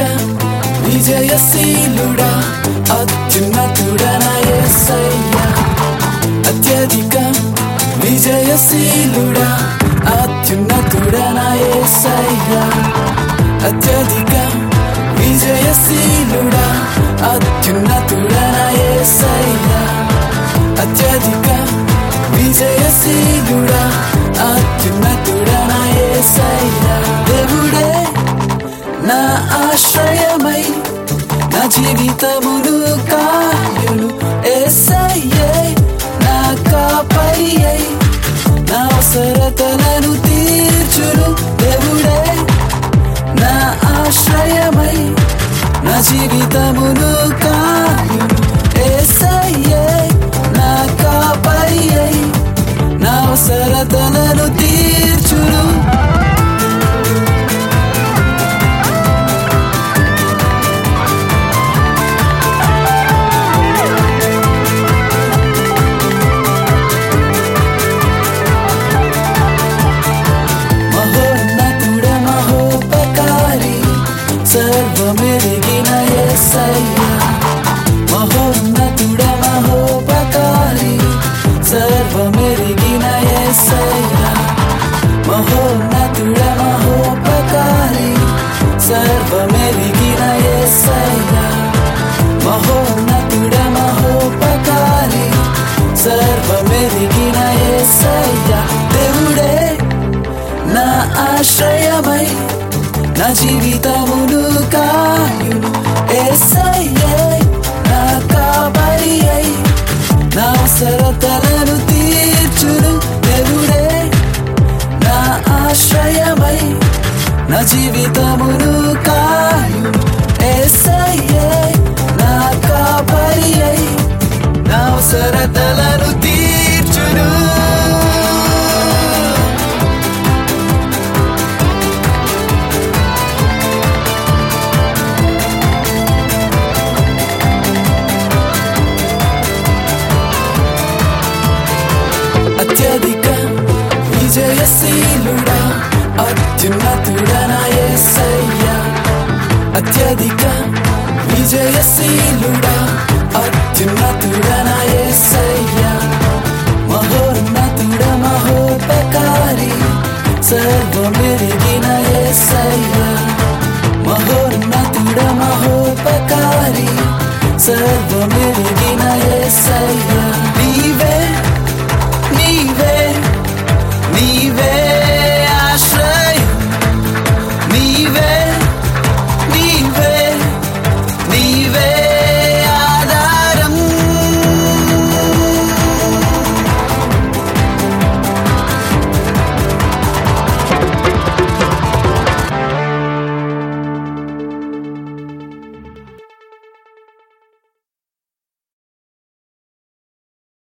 విజయశీలుడా అత్యున్నతుడన యేసయ్యా అత్యధిక విజయశీలుడా అత్యున్నతుడన యేసయ్యా అత్యధిక విజయశీలుడా అత్యున్నతుడన యేసయ్యా అత్యధిక విజయశీలుడా అత్యున్నతుడన యేసయ్యా దేవుడే నా ఆశ్రయమై నా జీవితమును కాయును ఏసయ్యే నా కాపరి అయి నా అవసరతలను తీర్చును దేవుడే నా ఆశ్రయమై నా జీవితమును కాయును ఏసయ్యే నా కాపరి అయి నా అవసరతలను తీర్చును మహోన్నతుడ మహోపకారి సర్వమెరిగిన యేసయ్యా మహోన్నతుడ మహోపకారి సర్వమెరిగిన యేసయ్యా మహోన్నతుడ మహోపకారి సర్వమెరిగిన యేసయ్యా మహోన్నతుడ మహోపకారి సర్వమెరిగిన యేసయ్యా దేవుడే నా ఆశ్రయమై నా జీవితమును కాయును ఏసయ్యే నా కాబరి అయి నా అవసరతలను తీర్చును దేవుడే నా ఆశ్రయమై నా జీవితమును కాయును ఏసయ్యే నా కాబరి అయి నా అవసరతలను తీర్చును అత్యధిక విజయశీలుడా అత్యున్నతుడన యేసయ్యా అత్యధిక విజయశీలుడా అత్యున్నతుడన యేసయ్యా మహోన్నతుడ మహోపకారి సర్వమెరిగిన యేసయ్యా మహోన్నతుడ మహోపకారి సర్వమెరిగిన యేసయ్యా